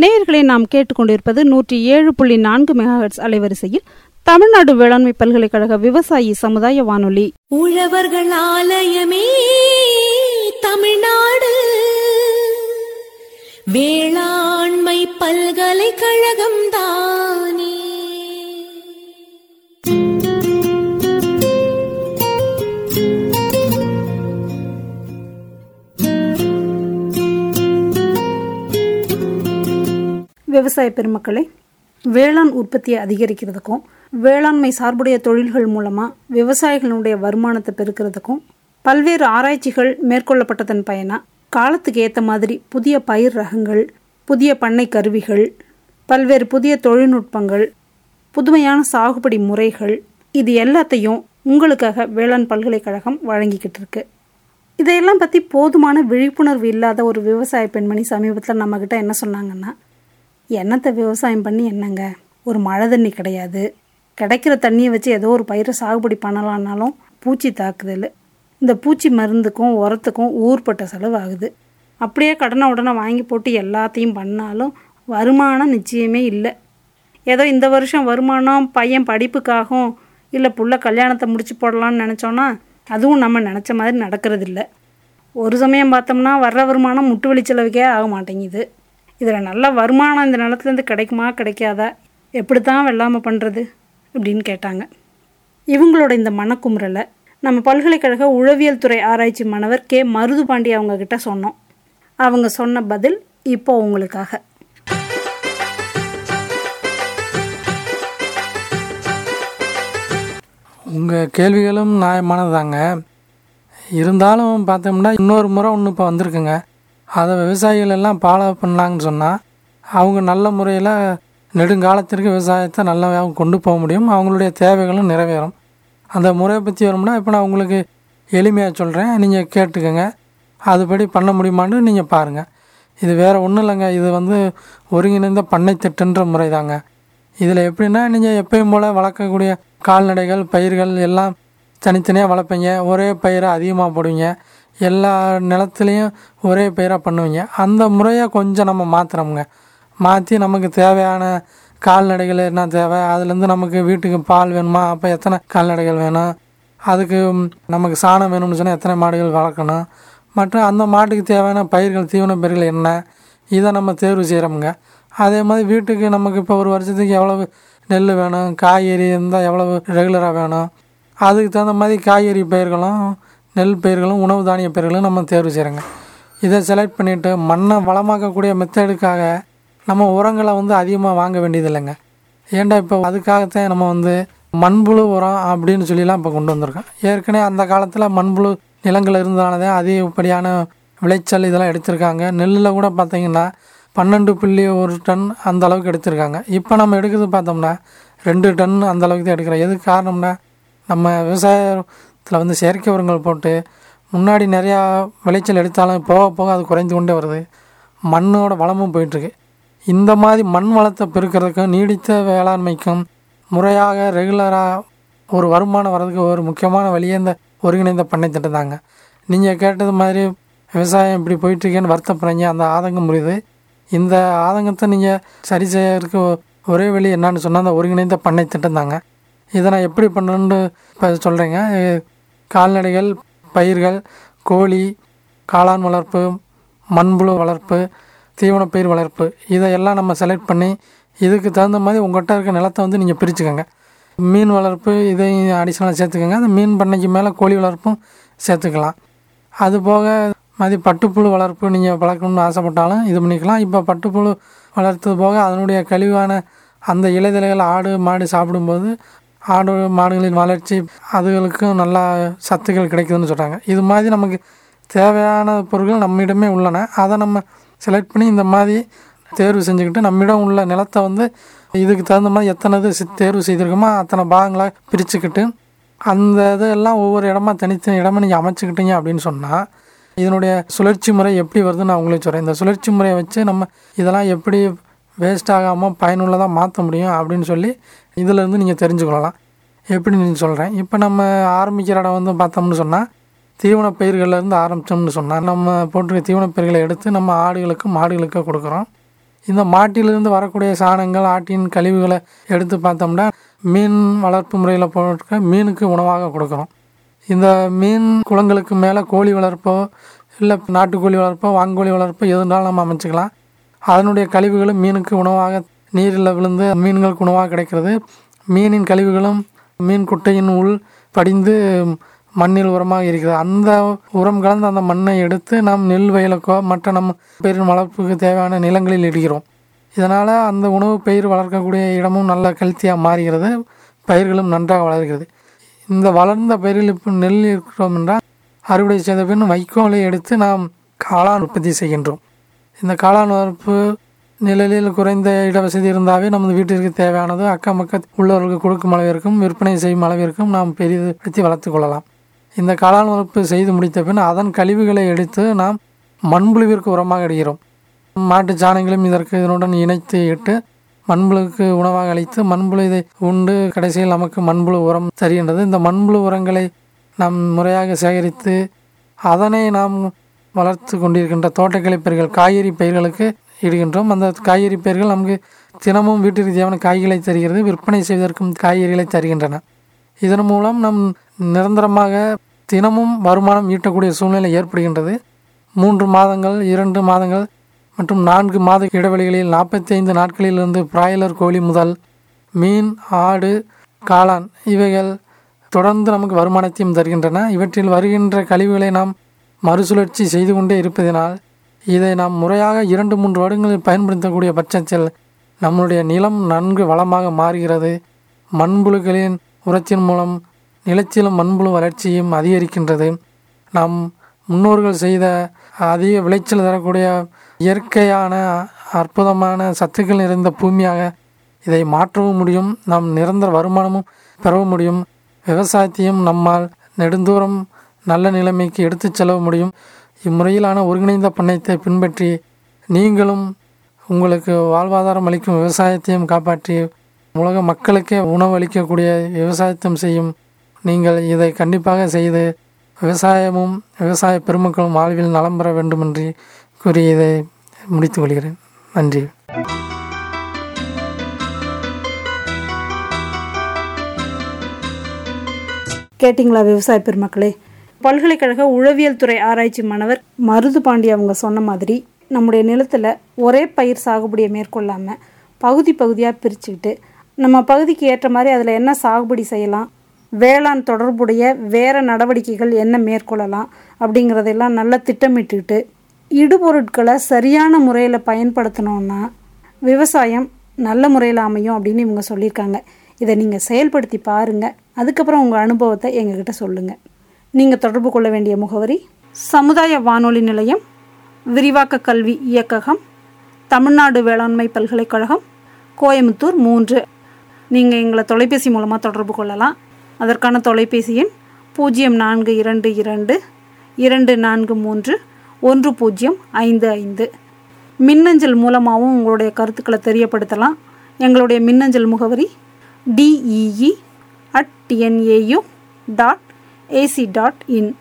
நேயர்களை நாம் கேட்டுக்கொண்டிருப்பது நூற்றி ஏழு புள்ளி நான்கு மெகாஹெட்ஸ் அலைவரிசையில் தமிழ்நாடு வேளாண்மை பல்கலைக்கழக விவசாயி சமுதாய வானொலி உழவர்கள் ஆலயமே தமிழ்நாடு வேளாண்மை பல்கலைக்கழகம் தானே விவசாய பெருமக்களே வேளாண் உற்பத்தியை அதிகரிக்கிறதுக்கும் வேளாண்மை சார்புடைய தொழில்கள் மூலமாக விவசாயிகளுடைய வருமானத்தை பெருக்கிறதுக்கும் பல்வேறு ஆராய்ச்சிகள் மேற்கொள்ளப்பட்டதன் பயனா காலத்துக்கு ஏற்ற மாதிரி புதிய பயிர் ரகங்கள் புதிய பண்ணை கருவிகள் பல்வேறு புதிய தொழில்நுட்பங்கள் புதுமையான சாகுபடி முறைகள் இது எல்லாத்தையும் உங்களுக்காக வேளாண் பல்கலைக்கழகம் வழங்கிக்கிட்டு இருக்கு இதையெல்லாம் பற்றி போதுமான விழிப்புணர்வு இல்லாத ஒரு விவசாய பெண்மணி சமீபத்தில் நம்மக்கிட்ட என்ன சொன்னாங்கன்னா என்னத்தை விவசாயம் பண்ணி என்னங்க ஒரு மழை தண்ணி கிடையாது கிடைக்கிற தண்ணியை வச்சு ஏதோ ஒரு பயிரை சாகுபடி பண்ணலான்னாலும் பூச்சி தாக்குதல் இந்த பூச்சி மருந்துக்கும் உரத்துக்கும் ஊர்பட்ட செலவு ஆகுது அப்படியே கடனை உடனே வாங்கி போட்டு எல்லாத்தையும் பண்ணாலும் வருமானம் நிச்சயமே இல்லை ஏதோ இந்த வருஷம் வருமானம் பையன் படிப்புக்காகவும் இல்லை புள்ள கல்யாணத்தை முடிச்சு போடலாம்னு நினச்சோன்னா அதுவும் நம்ம நினச்ச மாதிரி நடக்கிறதில்ல ஒரு சமயம் பார்த்தோம்னா வர்ற வருமானம் முட்டு வலி செலவுக்கே ஆக மாட்டேங்குது இதில் நல்ல வருமானம் இந்த நிலத்துலேருந்து கிடைக்குமா கிடைக்காதா எப்படி தான் வெள்ளாமல் பண்ணுறது அப்படின்னு கேட்டாங்க இவங்களோட இந்த மனக்குமுறலை நம்ம பல்கலைக்கழக உழவியல் துறை ஆராய்ச்சி மாணவர் கே மருது பாண்டி அவங்க கிட்ட சொன்னோம் அவங்க சொன்ன பதில் இப்போ உங்களுக்காக உங்கள் கேள்விகளும் நியாயமானதாங்க இருந்தாலும் பார்த்தோம்னா இன்னொரு முறை ஒன்று இப்போ வந்திருக்குங்க அதை விவசாயிகள் எல்லாம் ஃபாலோ பண்ணாங்கன்னு சொன்னால் அவங்க நல்ல முறையில் நெடுங்காலத்திற்கு விவசாயத்தை நல்லா கொண்டு போக முடியும் அவங்களுடைய தேவைகளும் நிறைவேறும் அந்த முறையை பற்றி வரும்னா இப்போ நான் உங்களுக்கு எளிமையாக சொல்கிறேன் நீங்கள் கேட்டுக்கோங்க அதுபடி பண்ண முடியுமான்னு நீங்கள் பாருங்கள் இது வேறு ஒன்றும் இல்லைங்க இது வந்து ஒருங்கிணைந்த பண்ணை திட்டன்ற முறை தாங்க இதில் எப்படின்னா நீங்கள் எப்பயும் போல் வளர்க்கக்கூடிய கால்நடைகள் பயிர்கள் எல்லாம் தனித்தனியாக வளர்ப்பீங்க ஒரே பயிரை அதிகமாக போடுவீங்க எல்லா நிலத்துலேயும் ஒரே பயிராக பண்ணுவீங்க அந்த முறையை கொஞ்சம் நம்ம மாற்றுறோமுங்க மாற்றி நமக்கு தேவையான கால்நடைகள் என்ன தேவை அதுலேருந்து நமக்கு வீட்டுக்கு பால் வேணுமா அப்போ எத்தனை கால்நடைகள் வேணும் அதுக்கு நமக்கு சாணம் வேணும்னு சொன்னால் எத்தனை மாடுகள் வளர்க்கணும் மற்றும் அந்த மாட்டுக்கு தேவையான பயிர்கள் தீவன பயிர்கள் என்ன இதை நம்ம தேர்வு செய்கிறோமுங்க அதே மாதிரி வீட்டுக்கு நமக்கு இப்போ ஒரு வருஷத்துக்கு எவ்வளவு நெல் வேணும் காய்கறி இருந்தால் எவ்வளவு ரெகுலராக வேணும் அதுக்கு தகுந்த மாதிரி காய்கறி பயிர்களும் நெல் பயிர்களும் உணவு தானிய பயிர்களும் நம்ம தேர்வு செய்கிறோங்க இதை செலக்ட் பண்ணிவிட்டு மண்ணை வளமாக்கக்கூடிய மெத்தடுக்காக நம்ம உரங்களை வந்து அதிகமாக வாங்க வேண்டியது இல்லைங்க ஏன்டா இப்போ அதுக்காகத்தான் நம்ம வந்து மண்புழு உரம் அப்படின்னு சொல்லிலாம் இப்போ கொண்டு வந்திருக்கோம் ஏற்கனவே அந்த காலத்தில் மண்புழு நிலங்கள் இருந்தனால தான் அதிகப்படியான விளைச்சல் இதெல்லாம் எடுத்திருக்காங்க நெல்லில் கூட பார்த்தீங்கன்னா பன்னெண்டு புள்ளி ஒரு டன் அந்த அளவுக்கு எடுத்திருக்காங்க இப்போ நம்ம எடுக்கிறது பார்த்தோம்னா ரெண்டு டன் அந்த அளவுக்கு தான் எடுக்கிறோம் எதுக்கு காரணம்னா நம்ம விவசாயத்தில் வந்து செயற்கை உரங்கள் போட்டு முன்னாடி நிறையா விளைச்சல் எடுத்தாலும் போக போக அது குறைந்து கொண்டே வருது மண்ணோட வளமும் போயிட்டுருக்கு இந்த மாதிரி மண் வளத்தை பெருக்கிறதுக்கும் நீடித்த வேளாண்மைக்கும் முறையாக ரெகுலராக ஒரு வருமானம் வர்றதுக்கு ஒரு முக்கியமான வழியே இந்த ஒருங்கிணைந்த பண்ணை திட்டம் தாங்க நீங்கள் கேட்டது மாதிரி விவசாயம் இப்படி போயிட்டுருக்கேன்னு வருத்தப்படுறீங்க அந்த ஆதங்கம் முடியுது இந்த ஆதங்கத்தை நீங்கள் சரி செய்யறதுக்கு ஒரே வழி என்னன்னு சொன்னால் அந்த ஒருங்கிணைந்த பண்ணை திட்டம் தாங்க இதை நான் எப்படி பண்ணணுன்னு இப்போ சொல்கிறேங்க கால்நடைகள் பயிர்கள் கோழி காளான் வளர்ப்பு மண்புழு வளர்ப்பு தீவனப்பயிர் வளர்ப்பு இதையெல்லாம் நம்ம செலக்ட் பண்ணி இதுக்கு தகுந்த மாதிரி உங்கள்கிட்ட இருக்க நிலத்தை வந்து நீங்கள் பிரிச்சுக்கோங்க மீன் வளர்ப்பு இதையும் அடிஷனலாக சேர்த்துக்கோங்க அந்த மீன் பண்ணைக்கு மேலே கோழி வளர்ப்பும் சேர்த்துக்கலாம் அது போக மாதிரி பட்டுப்புழு வளர்ப்பு நீங்கள் வளர்க்கணும்னு ஆசைப்பட்டாலும் இது பண்ணிக்கலாம் இப்போ பட்டுப்புழு வளர்த்தது போக அதனுடைய கழிவான அந்த இலைதலைகள் ஆடு மாடு சாப்பிடும்போது ஆடு மாடுகளின் வளர்ச்சி அதுகளுக்கும் நல்லா சத்துக்கள் கிடைக்குதுன்னு சொல்கிறாங்க இது மாதிரி நமக்கு தேவையான பொருட்கள் நம்மிடமே உள்ளன அதை நம்ம செலக்ட் பண்ணி இந்த மாதிரி தேர்வு செஞ்சுக்கிட்டு நம்மிடம் உள்ள நிலத்தை வந்து இதுக்கு தகுந்த மாதிரி எத்தனை இது சி- தேர்வு செய்திருக்கோமோ அத்தனை பாகங்களாக பிரிச்சுக்கிட்டு அந்த இதெல்லாம் ஒவ்வொரு இடமா தனித்தனி இடமா நீங்கள் அமைச்சுக்கிட்டீங்க அப்படின்னு சொன்னால் இதனுடைய சுழற்சி முறை எப்படி வருதுன்னு நான் உங்களுக்கு சொல்கிறேன் இந்த சுழற்சி முறையை வச்சு நம்ம இதெல்லாம் எப்படி வேஸ்ட் ஆகாமல் பயனுள்ளதாக மாற்ற முடியும் அப்படின்னு சொல்லி இதிலேருந்து நீங்கள் தெரிஞ்சுக்கொள்ளலாம் எப்படி நீங்கள் சொல்கிறேன் இப்போ நம்ம ஆரம்பிக்கிற இடம் வந்து பார்த்தோம்னு சொன்னால் தீவன பயிர்கள்லேருந்து ஆரம்பித்தோம்னு சொன்னால் நம்ம போட்டிருக்க தீவன பயிர்களை எடுத்து நம்ம ஆடுகளுக்கு மாடுகளுக்கு கொடுக்குறோம் இந்த மாட்டிலிருந்து வரக்கூடிய சாணங்கள் ஆட்டின் கழிவுகளை எடுத்து பார்த்தோம்னா மீன் வளர்ப்பு முறையில் போட்டு மீனுக்கு உணவாக கொடுக்குறோம் இந்த மீன் குளங்களுக்கு மேலே கோழி வளர்ப்போ இல்லை நாட்டுக்கோழி வளர்ப்போ வான்கோழி வளர்ப்போ எதுனாலும் நம்ம அமைச்சுக்கலாம் அதனுடைய கழிவுகளும் மீனுக்கு உணவாக நீரில் விழுந்து மீன்களுக்கு உணவாக கிடைக்கிறது மீனின் கழிவுகளும் மீன் குட்டையின் உள் படிந்து மண்ணில் உரமாக இருக்கிறது அந்த உரம் கலந்த அந்த மண்ணை எடுத்து நாம் நெல் வயலுக்கோ மற்ற நம்ம பயிரின் வளர்ப்புக்கு தேவையான நிலங்களில் இடுகிறோம் இதனால் அந்த உணவு பயிர் வளர்க்கக்கூடிய இடமும் நல்ல கெல்த்தியாக மாறுகிறது பயிர்களும் நன்றாக வளர்கிறது இந்த வளர்ந்த பயிரில் இப்போ நெல் இருக்கிறோம் என்றால் அறுவடை செய்த பின் வைக்கோலை எடுத்து நாம் காளான் உற்பத்தி செய்கின்றோம் இந்த காளான் வளர்ப்பு நிழலில் குறைந்த இடவசதி இருந்தாவே நமது வீட்டிற்கு தேவையானது அக்கம் பக்கம் உள்ளவர்களுக்கு கொடுக்கும் அளவிற்கும் விற்பனை செய்யும் அளவிற்கும் நாம் பெரிதுபடுத்தி வளர்த்து கொள்ளலாம் இந்த காளான் வளர்ப்பு செய்து முடித்த பின் அதன் கழிவுகளை எடுத்து நாம் மண்புழுவிற்கு உரமாக இடுகிறோம் மாட்டு சாணங்களும் இதற்கு இதனுடன் இணைத்து இட்டு மண்புழுக்கு உணவாக அளித்து மண்புழு இதை உண்டு கடைசியில் நமக்கு மண்புழு உரம் தருகின்றது இந்த மண்புழு உரங்களை நாம் முறையாக சேகரித்து அதனை நாம் வளர்த்து கொண்டிருக்கின்ற தோட்டக்கலை பயிர்கள் காய்கறி பயிர்களுக்கு இடுகின்றோம் அந்த காய்கறி பயிர்கள் நமக்கு தினமும் வீட்டிற்கு தேவையான காய்களை தருகிறது விற்பனை செய்வதற்கும் காய்கறிகளை தருகின்றன இதன் மூலம் நம் நிரந்தரமாக தினமும் வருமானம் ஈட்டக்கூடிய சூழ்நிலை ஏற்படுகின்றது மூன்று மாதங்கள் இரண்டு மாதங்கள் மற்றும் நான்கு மாத இடைவெளிகளில் நாற்பத்தி ஐந்து நாட்களிலிருந்து பிராய்லர் கோழி முதல் மீன் ஆடு காளான் இவைகள் தொடர்ந்து நமக்கு வருமானத்தையும் தருகின்றன இவற்றில் வருகின்ற கழிவுகளை நாம் மறுசுழற்சி செய்து கொண்டே இருப்பதினால் இதை நாம் முறையாக இரண்டு மூன்று வருடங்களில் பயன்படுத்தக்கூடிய பட்சத்தில் நம்முடைய நிலம் நன்கு வளமாக மாறுகிறது மண்புழுக்களின் உரத்தின் மூலம் நிலத்திலும் மண்புழு வளர்ச்சியும் அதிகரிக்கின்றது நாம் முன்னோர்கள் செய்த அதிக விளைச்சல் தரக்கூடிய இயற்கையான அற்புதமான சத்துக்கள் நிறைந்த பூமியாக இதை மாற்றவும் முடியும் நாம் நிரந்தர வருமானமும் பெறவும் முடியும் விவசாயத்தையும் நம்மால் நெடுந்தூரம் நல்ல நிலைமைக்கு எடுத்துச் செல்ல முடியும் இம்முறையிலான ஒருங்கிணைந்த பண்ணையத்தை பின்பற்றி நீங்களும் உங்களுக்கு வாழ்வாதாரம் அளிக்கும் விவசாயத்தையும் காப்பாற்றி உலக மக்களுக்கே உணவு அளிக்கக்கூடிய விவசாயத்தையும் செய்யும் நீங்கள் இதை கண்டிப்பாக செய்து விவசாயமும் விவசாய பெருமக்களும் வாழ்வில் நலம் பெற வேண்டுமென்று கூறி இதை முடித்துக் கொள்கிறேன் நன்றி கேட்டிங்களா விவசாய பெருமக்களே பல்கலைக்கழக உழவியல் துறை ஆராய்ச்சி மாணவர் மருது பாண்டி அவங்க சொன்ன மாதிரி நம்முடைய நிலத்தில் ஒரே பயிர் சாகுபடியை மேற்கொள்ளாமல் பகுதி பகுதியாக பிரிச்சுக்கிட்டு நம்ம பகுதிக்கு ஏற்ற மாதிரி அதில் என்ன சாகுபடி செய்யலாம் வேளாண் தொடர்புடைய வேறு நடவடிக்கைகள் என்ன மேற்கொள்ளலாம் அப்படிங்கிறதெல்லாம் நல்லா திட்டமிட்டுக்கிட்டு இடுபொருட்களை சரியான முறையில் பயன்படுத்தினோன்னா விவசாயம் நல்ல முறையில் அமையும் அப்படின்னு இவங்க சொல்லியிருக்காங்க இதை நீங்கள் செயல்படுத்தி பாருங்கள் அதுக்கப்புறம் உங்கள் அனுபவத்தை எங்ககிட்ட சொல்லுங்கள் நீங்கள் தொடர்பு கொள்ள வேண்டிய முகவரி சமுதாய வானொலி நிலையம் விரிவாக்க கல்வி இயக்ககம் தமிழ்நாடு வேளாண்மை பல்கலைக்கழகம் கோயம்புத்தூர் மூன்று நீங்கள் எங்களை தொலைபேசி மூலமாக தொடர்பு கொள்ளலாம் அதற்கான தொலைபேசி எண் பூஜ்ஜியம் நான்கு இரண்டு இரண்டு இரண்டு நான்கு மூன்று ஒன்று பூஜ்ஜியம் ஐந்து ஐந்து மின்னஞ்சல் மூலமாகவும் உங்களுடைய கருத்துக்களை தெரியப்படுத்தலாம் எங்களுடைய மின்னஞ்சல் முகவரி DEE at TNAU dot AC dot in